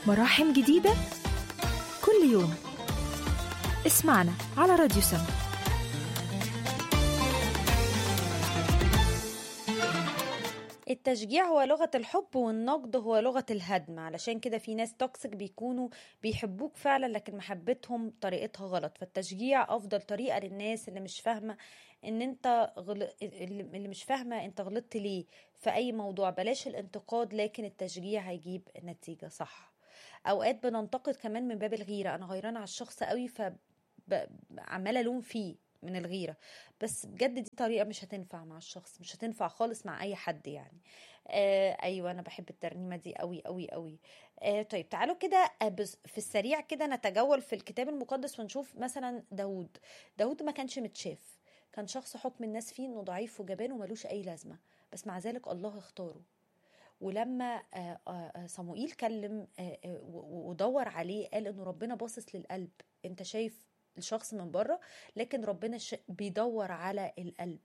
مراحم جديدة كل يوم اسمعنا على راديو سما التشجيع هو لغة الحب والنقد هو لغة الهدم علشان كده في ناس توكسيك بيكونوا بيحبوك فعلا لكن محبتهم طريقتها غلط فالتشجيع أفضل طريقة للناس اللي مش فاهمة ان انت غل... اللي مش فاهمة انت غلطت ليه في اي موضوع بلاش الانتقاد لكن التشجيع هيجيب نتيجة صح اوقات بننتقد كمان من باب الغيرة انا غيرانة على الشخص قوي فعمالة الوم فيه من الغيرة بس بجد دي طريقة مش هتنفع مع الشخص مش هتنفع خالص مع أي حد يعني آه أيوة أنا بحب الترنيمة دي قوي قوي قوي آه طيب تعالوا كده في السريع كده نتجول في الكتاب المقدس ونشوف مثلا داود داود ما كانش متشاف كان شخص حكم الناس فيه انه ضعيف وجبان وملوش اي لازمه بس مع ذلك الله اختاره ولما صموئيل كلم ودور عليه قال انه ربنا باصص للقلب انت شايف الشخص من بره لكن ربنا بيدور على القلب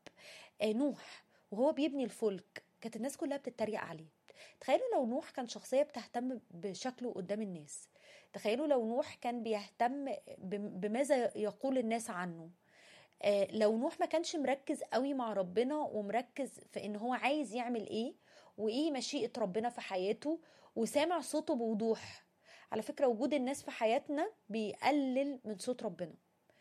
نوح وهو بيبني الفلك كانت الناس كلها بتتريق عليه تخيلوا لو نوح كان شخصيه بتهتم بشكله قدام الناس تخيلوا لو نوح كان بيهتم بماذا يقول الناس عنه لو نوح ما كانش مركز قوي مع ربنا ومركز في ان هو عايز يعمل ايه وايه مشيئه ربنا في حياته وسامع صوته بوضوح على فكره وجود الناس في حياتنا بيقلل من صوت ربنا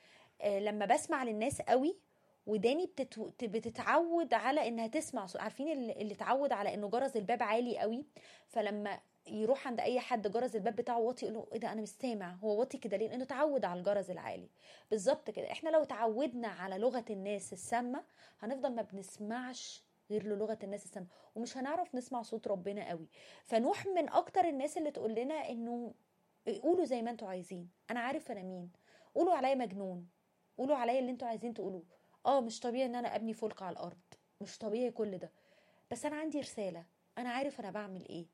لما بسمع للناس قوي وداني بتتو... بتتعود على انها تسمع صوت عارفين اللي اتعود على انه جرس الباب عالي قوي فلما يروح عند اي حد جرس الباب بتاعه واطي يقول له ايه ده انا مش سامع هو واطي كده ليه لانه اتعود على الجرس العالي بالظبط كده احنا لو اتعودنا على لغه الناس السامه هنفضل ما بنسمعش غير للغه الناس السامه ومش هنعرف نسمع صوت ربنا قوي فنوح من اكتر الناس اللي تقول لنا انه قولوا زي ما انتوا عايزين انا عارف انا مين قولوا عليا مجنون قولوا عليا اللي انتوا عايزين تقولوه اه مش طبيعي ان انا ابني فلك على الارض مش طبيعي كل ده بس انا عندي رساله انا عارف انا بعمل ايه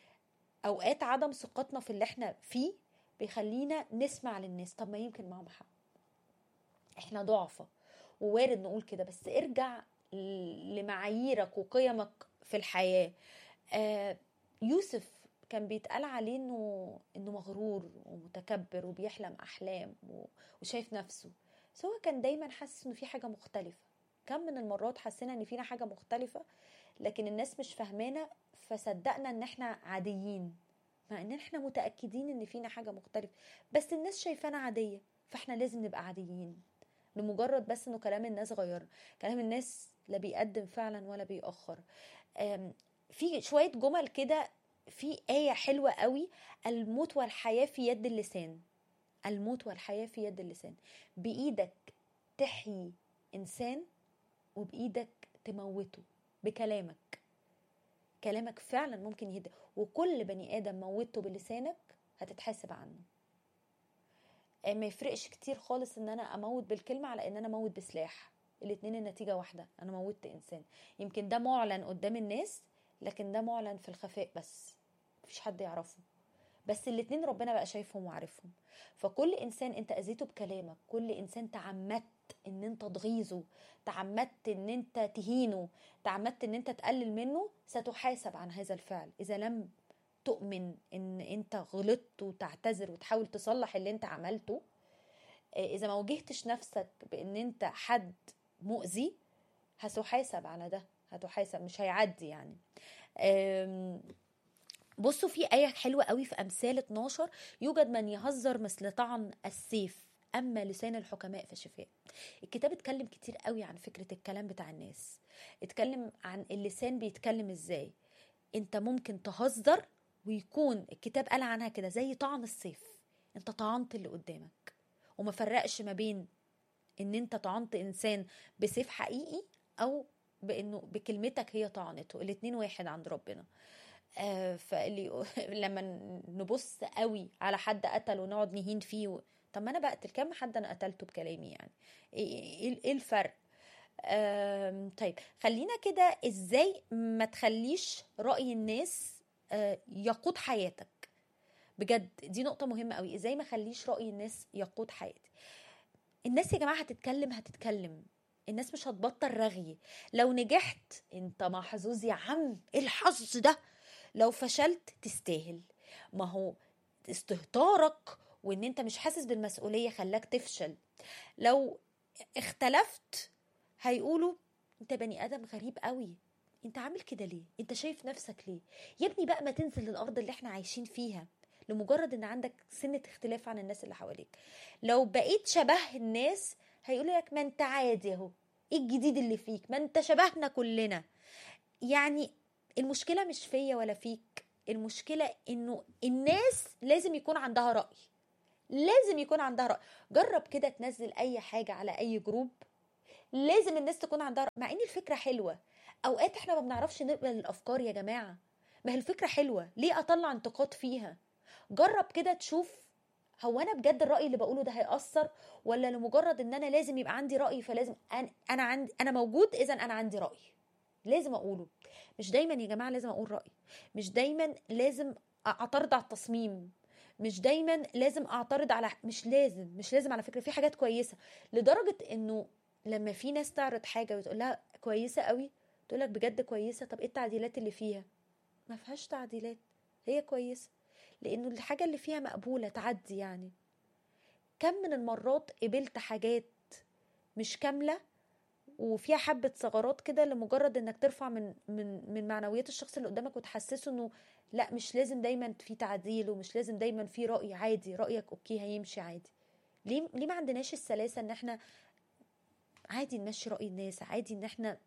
اوقات عدم ثقتنا في اللي احنا فيه بيخلينا نسمع للناس طب ما يمكن معاهم حق احنا ضعفة ووارد نقول كده بس ارجع لمعاييرك وقيمك في الحياة آه يوسف كان بيتقال عليه انه انه مغرور ومتكبر وبيحلم احلام وشايف نفسه بس هو كان دايما حاسس انه في حاجه مختلفه كم من المرات حسينا ان فينا حاجه مختلفه لكن الناس مش فاهمانا فصدقنا ان احنا عاديين مع ان احنا متاكدين ان فينا حاجه مختلفه بس الناس شايفانا عاديه فاحنا لازم نبقى عاديين لمجرد بس انه كلام الناس غير كلام الناس لا بيقدم فعلا ولا بيأخر في شويه جمل كده في آية حلوة قوي الموت والحياة في يد اللسان الموت والحياة في يد اللسان بإيدك تحيي إنسان وبإيدك تموته بكلامك كلامك فعلا ممكن يهدى وكل بني آدم موته بلسانك هتتحاسب عنه ما يفرقش كتير خالص ان انا اموت بالكلمة على ان انا اموت بسلاح الاتنين النتيجة واحدة انا موتت انسان يمكن ده معلن قدام الناس لكن ده معلن في الخفاء بس مفيش حد يعرفه بس الاتنين ربنا بقى شايفهم وعارفهم فكل انسان انت اذيته بكلامك كل انسان تعمدت ان انت تغيظه تعمدت ان انت تهينه تعمدت ان انت تقلل منه ستحاسب عن هذا الفعل اذا لم تؤمن ان انت غلطت وتعتذر وتحاول تصلح اللي انت عملته اذا ما واجهتش نفسك بان انت حد مؤذي هتحاسب على ده هتحاسب مش هيعدي يعني بصوا في آية حلوة قوي في أمثال 12 يوجد من يهزر مثل طعن السيف أما لسان الحكماء فشفاء الكتاب اتكلم كتير قوي عن فكرة الكلام بتاع الناس اتكلم عن اللسان بيتكلم ازاي انت ممكن تهزر ويكون الكتاب قال عنها كده زي طعن السيف انت طعنت اللي قدامك وما فرقش ما بين ان انت طعنت انسان بسيف حقيقي او بانه بكلمتك هي طعنته الاتنين واحد عند ربنا آه فاللي لما نبص قوي على حد قتل ونقعد نهين فيه و... طب ما انا بقتل كم حد انا قتلته بكلامي يعني ايه, إيه الفرق آه طيب خلينا كده ازاي ما تخليش راي الناس آه يقود حياتك بجد دي نقطة مهمة قوي ازاي ما خليش رأي الناس يقود حياتي الناس يا جماعة هتتكلم هتتكلم الناس مش هتبطل رغي لو نجحت انت محظوظ يا عم ايه الحظ ده لو فشلت تستاهل ما هو استهتارك وان انت مش حاسس بالمسؤوليه خلاك تفشل لو اختلفت هيقولوا انت بني ادم غريب قوي انت عامل كده ليه انت شايف نفسك ليه يا ابني بقى ما تنزل للارض اللي احنا عايشين فيها لمجرد ان عندك سنة اختلاف عن الناس اللي حواليك لو بقيت شبه الناس هيقولوا لك ما انت عادي اهو ايه الجديد اللي فيك ما انت شبهنا كلنا يعني المشكلة مش فيا ولا فيك المشكلة انه الناس لازم يكون عندها رأي لازم يكون عندها رأي جرب كده تنزل اي حاجة على اي جروب لازم الناس تكون عندها رأي مع ان الفكرة حلوة اوقات احنا ما بنعرفش نقبل الافكار يا جماعة ما هي الفكرة حلوة ليه اطلع انتقاد فيها جرب كده تشوف هو انا بجد الراي اللي بقوله ده هيأثر ولا لمجرد ان انا لازم يبقى عندي راي فلازم انا انا عندي انا موجود اذا انا عندي راي لازم اقوله مش دايما يا جماعه لازم اقول رايي مش دايما لازم اعترض على التصميم مش دايما لازم اعترض على مش لازم مش لازم على فكره في حاجات كويسه لدرجه انه لما في ناس تعرض حاجه وتقول لها كويسه قوي تقول لك بجد كويسه طب ايه التعديلات اللي فيها ما فيهاش تعديلات هي كويسه لانه الحاجه اللي فيها مقبوله تعدي يعني كم من المرات قبلت حاجات مش كامله وفيها حبه ثغرات كده لمجرد انك ترفع من من من معنويات الشخص اللي قدامك وتحسسه انه لا مش لازم دايما في تعديل ومش لازم دايما في راي عادي رايك اوكي هيمشي عادي ليه ليه ما عندناش السلاسه ان احنا عادي نمشي راي الناس عادي ان احنا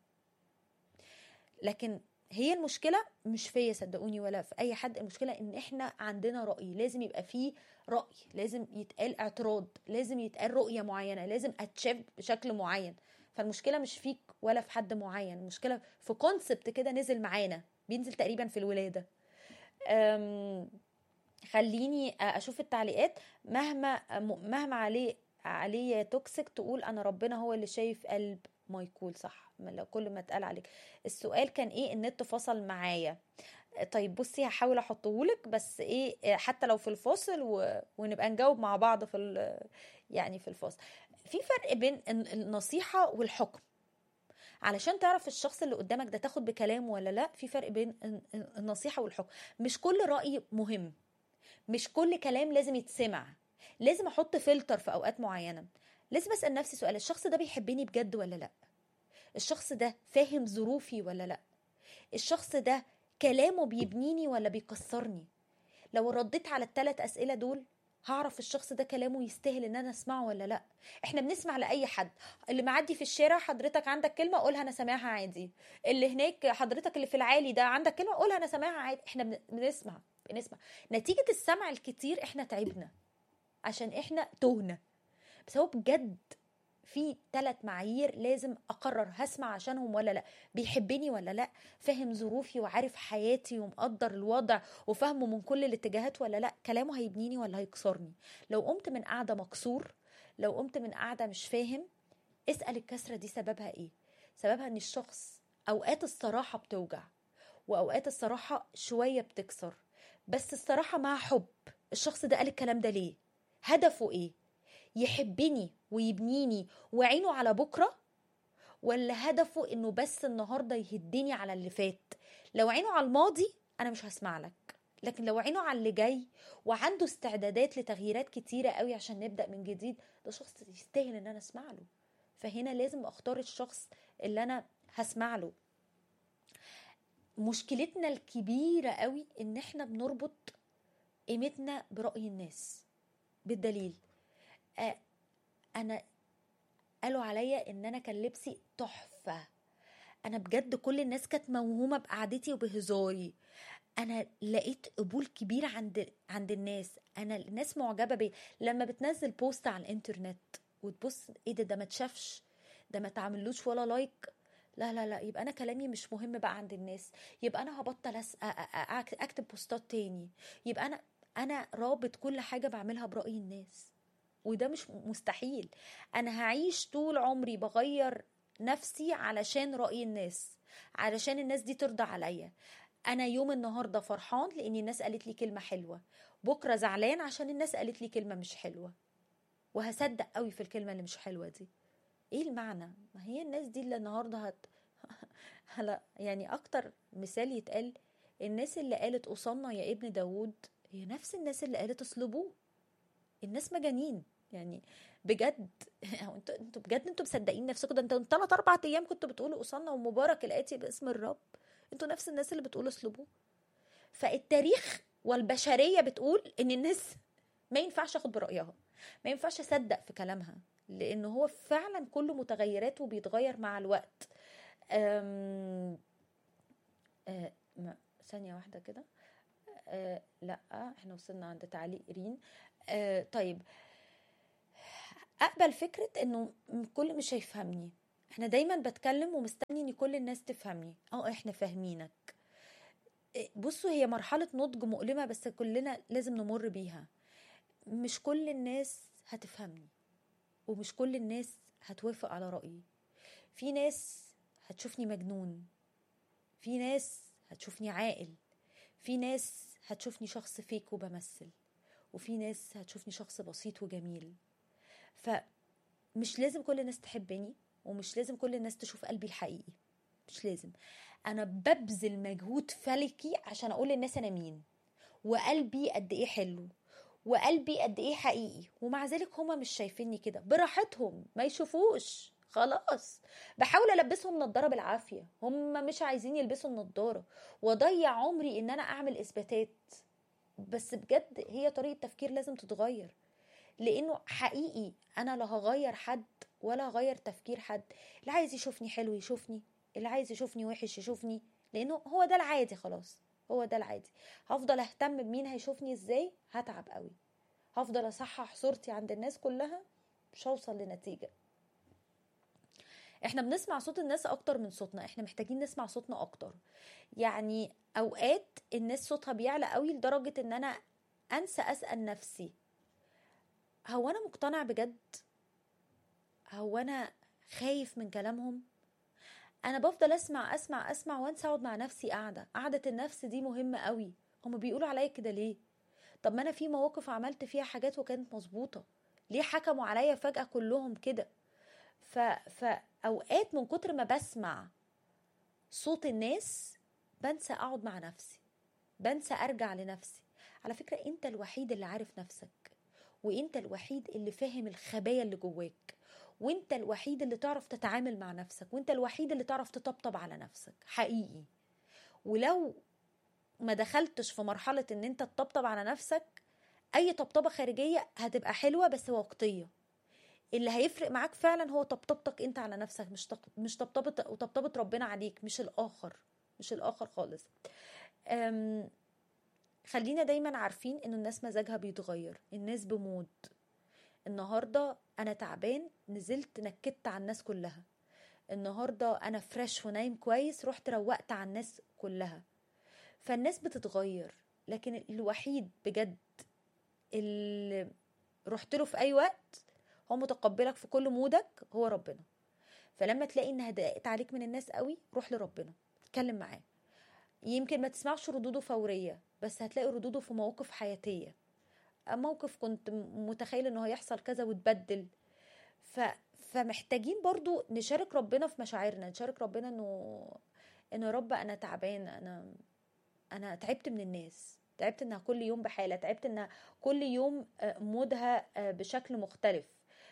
لكن هي المشكلة مش فيا صدقوني ولا في أي حد المشكلة إن إحنا عندنا رأي لازم يبقى فيه رأي لازم يتقال اعتراض لازم يتقال رؤية معينة لازم أتشاف بشكل معين فالمشكلة مش فيك ولا في حد معين المشكلة في كونسبت كده نزل معانا بينزل تقريبا في الولادة خليني أشوف التعليقات مهما مهما عليه عليه توكسيك تقول أنا ربنا هو اللي شايف قلب ما يكون صح لو كل ما اتقال عليك السؤال كان ايه النت فصل معايا طيب بصي هحاول احطهولك بس ايه حتى لو في الفاصل و... ونبقى نجاوب مع بعض في ال... يعني في الفاصل في فرق بين النصيحة والحكم علشان تعرف الشخص اللي قدامك ده تاخد بكلامه ولا لا في فرق بين النصيحة والحكم مش كل رأي مهم مش كل كلام لازم يتسمع لازم احط فلتر في اوقات معينة لازم اسال نفسي سؤال الشخص ده بيحبني بجد ولا لا الشخص ده فاهم ظروفي ولا لا الشخص ده كلامه بيبنيني ولا بيكسرني لو رديت على الثلاث اسئله دول هعرف الشخص ده كلامه يستاهل ان انا اسمعه ولا لا احنا بنسمع لاي حد اللي معدي في الشارع حضرتك عندك كلمه قولها انا سامعها عادي اللي هناك حضرتك اللي في العالي ده عندك كلمه قولها انا سامعها عادي احنا بنسمع بنسمع نتيجه السمع الكتير احنا تعبنا عشان احنا تهنا بس هو بجد في ثلاث معايير لازم اقرر هسمع عشانهم ولا لا بيحبني ولا لا فاهم ظروفي وعارف حياتي ومقدر الوضع وفاهمه من كل الاتجاهات ولا لا كلامه هيبنيني ولا هيكسرني لو قمت من قاعده مكسور لو قمت من قاعده مش فاهم اسال الكسره دي سببها ايه سببها ان الشخص اوقات الصراحه بتوجع واوقات الصراحه شويه بتكسر بس الصراحه مع حب الشخص ده قال الكلام ده ليه هدفه ايه يحبني ويبنيني وعينه على بكره ولا هدفه انه بس النهارده يهدني على اللي فات لو عينه على الماضي انا مش هسمع لك لكن لو عينه على اللي جاي وعنده استعدادات لتغييرات كتيرة قوي عشان نبدأ من جديد ده شخص يستاهل ان انا اسمع له فهنا لازم اختار الشخص اللي انا هسمع له مشكلتنا الكبيرة قوي ان احنا بنربط قيمتنا برأي الناس بالدليل آه انا قالوا عليا ان انا كان لبسي تحفه انا بجد كل الناس كانت موهومه بقعدتي وبهزاري انا لقيت قبول كبير عند عند الناس انا الناس معجبه بيا لما بتنزل بوست على الانترنت وتبص ايه ده ده ما اتشافش ده ما تعملوش ولا لايك لا لا لا يبقى انا كلامي مش مهم بقى عند الناس يبقى انا هبطل أس... اكتب بوستات تاني يبقى انا انا رابط كل حاجه بعملها براي الناس وده مش مستحيل انا هعيش طول عمري بغير نفسي علشان رأي الناس علشان الناس دي ترضى عليا انا يوم النهارده فرحان لان الناس قالت لي كلمه حلوه بكره زعلان عشان الناس قالت لي كلمه مش حلوه وهصدق قوي في الكلمه اللي مش حلوه دي ايه المعنى ما هي الناس دي اللي النهارده هت هلا يعني اكتر مثال يتقال الناس اللي قالت أصلنا يا ابن داوود هي نفس الناس اللي قالت اصلبوه الناس مجانين يعني بجد انتوا انتوا بجد انتوا مصدقين نفسكم ده انتوا ثلاث اربع ايام كنتوا بتقولوا اوصلنا ومبارك الاتي باسم الرب انتوا نفس الناس اللي بتقول اصلبوه فالتاريخ والبشريه بتقول ان الناس ما ينفعش اخد برايها ما ينفعش اصدق في كلامها لان هو فعلا كله متغيرات وبيتغير مع الوقت أم... أه... ما... ثانيه واحده كده أه... لا احنا وصلنا عند تعليق رين أه... طيب اقبل فكره انه الكل مش هيفهمني احنا دايما بتكلم ومستني ان كل الناس تفهمني اه احنا فاهمينك بصوا هي مرحله نضج مؤلمه بس كلنا لازم نمر بيها مش كل الناس هتفهمني ومش كل الناس هتوافق على رأيي في ناس هتشوفني مجنون في ناس هتشوفني عاقل في ناس هتشوفني شخص فيك وبمثل وفي ناس هتشوفني شخص بسيط وجميل فمش لازم كل الناس تحبني ومش لازم كل الناس تشوف قلبي الحقيقي مش لازم انا ببذل مجهود فلكي عشان اقول للناس انا مين وقلبي قد ايه حلو وقلبي قد ايه حقيقي ومع ذلك هما مش شايفيني كده براحتهم ما يشوفوش خلاص بحاول البسهم نضاره بالعافيه هم مش عايزين يلبسوا النضاره واضيع عمري ان انا اعمل اثباتات بس بجد هي طريقه تفكير لازم تتغير لانه حقيقي انا لا هغير حد ولا هغير تفكير حد اللي عايز يشوفني حلو يشوفني اللي عايز يشوفني وحش يشوفني لانه هو ده العادي خلاص هو ده العادي هفضل اهتم بمين هيشوفني ازاي هتعب قوي هفضل اصحح صورتي عند الناس كلها مش هوصل لنتيجه احنا بنسمع صوت الناس اكتر من صوتنا احنا محتاجين نسمع صوتنا اكتر يعني اوقات الناس صوتها بيعلى قوي لدرجه ان انا انسى اسال نفسي هو انا مقتنع بجد هو انا خايف من كلامهم انا بفضل اسمع اسمع اسمع وانسى اقعد مع نفسي قاعده قعده النفس دي مهمه قوي هما بيقولوا عليا كده ليه طب ما انا في مواقف عملت فيها حاجات وكانت مظبوطه ليه حكموا عليا فجاه كلهم كده ف فاوقات من كتر ما بسمع صوت الناس بنسى اقعد مع نفسي بنسى ارجع لنفسي على فكره انت الوحيد اللي عارف نفسك وانت الوحيد اللي فاهم الخبايا اللي جواك وانت الوحيد اللي تعرف تتعامل مع نفسك وانت الوحيد اللي تعرف تطبطب على نفسك حقيقي ولو ما دخلتش في مرحلة ان انت تطبطب على نفسك اي طبطبة خارجية هتبقى حلوة بس وقتية اللي هيفرق معاك فعلا هو طبطبتك انت على نفسك مش تق... مش طبطبة وطبطبة ربنا عليك مش الاخر مش الاخر خالص أم... خلينا دايما عارفين ان الناس مزاجها بيتغير الناس بمود النهارده انا تعبان نزلت نكدت على الناس كلها النهارده انا فريش ونايم كويس رحت روقت على الناس كلها فالناس بتتغير لكن الوحيد بجد اللي رحت له في اي وقت هو متقبلك في كل مودك هو ربنا فلما تلاقي انها ضاقت عليك من الناس قوي روح لربنا اتكلم معاه يمكن ما تسمعش ردوده فوريه بس هتلاقي ردوده في مواقف حياتيه موقف كنت متخيل انه هيحصل كذا وتبدل ف... فمحتاجين برضو نشارك ربنا في مشاعرنا نشارك ربنا انه انه يا رب انا تعبان انا انا تعبت من الناس تعبت انها كل يوم بحاله تعبت انها كل يوم مودها بشكل مختلف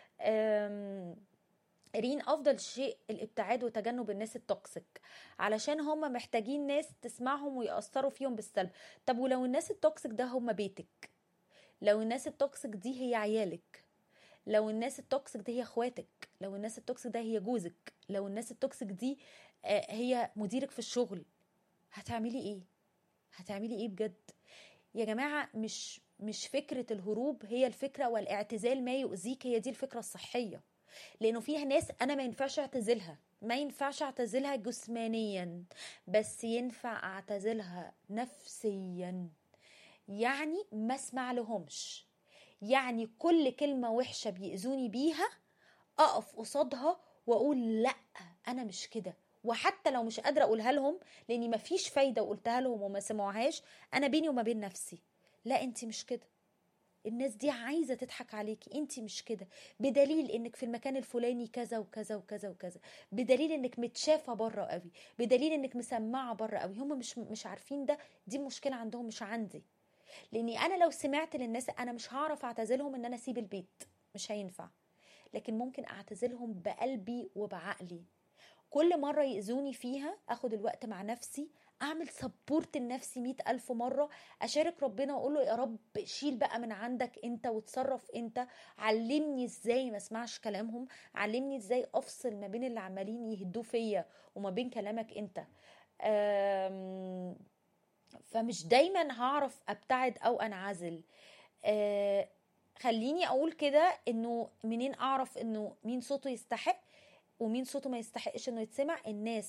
رين افضل شيء الابتعاد وتجنب الناس التوكسيك علشان هم محتاجين ناس تسمعهم ويأثروا فيهم بالسلب طب ولو الناس التوكسيك ده هم بيتك لو الناس التوكسيك دي هي عيالك لو الناس التوكسيك دي هي اخواتك لو الناس التوكسيك ده هي جوزك لو الناس التوكسيك دي هي مديرك في الشغل هتعملي ايه هتعملي ايه بجد يا جماعه مش مش فكره الهروب هي الفكره والاعتزال ما يؤذيك هي دي الفكره الصحيه لانه فيها ناس انا ما ينفعش اعتزلها ما ينفعش اعتزلها جسمانيا بس ينفع اعتزلها نفسيا يعني ما اسمع لهمش يعني كل كلمة وحشة بيأذوني بيها أقف قصادها وأقول لأ أنا مش كده وحتى لو مش قادرة أقولها لهم لأني مفيش فايدة وقلتها لهم وما سمعوهاش أنا بيني وما بين نفسي لا أنت مش كده الناس دي عايزه تضحك عليكي انت مش كده بدليل انك في المكان الفلاني كذا وكذا وكذا وكذا بدليل انك متشافه بره قوي بدليل انك مسمعه بره قوي هم مش مش عارفين ده دي مشكله عندهم مش عندي لاني انا لو سمعت للناس انا مش هعرف اعتزلهم ان انا اسيب البيت مش هينفع لكن ممكن اعتزلهم بقلبي وبعقلي كل مرة يأذوني فيها أخد الوقت مع نفسي أعمل سبورت لنفسي مئة ألف مرة أشارك ربنا وأقول له يا رب شيل بقى من عندك أنت وتصرف أنت علمني إزاي ما اسمعش كلامهم علمني إزاي أفصل ما بين اللي عمالين يهدوا فيا وما بين كلامك أنت أم، فمش دايما هعرف أبتعد أو أنعزل أه، خليني أقول كده إنه منين أعرف إنه مين صوته يستحق ومين صوته ما يستحقش انه يتسمع الناس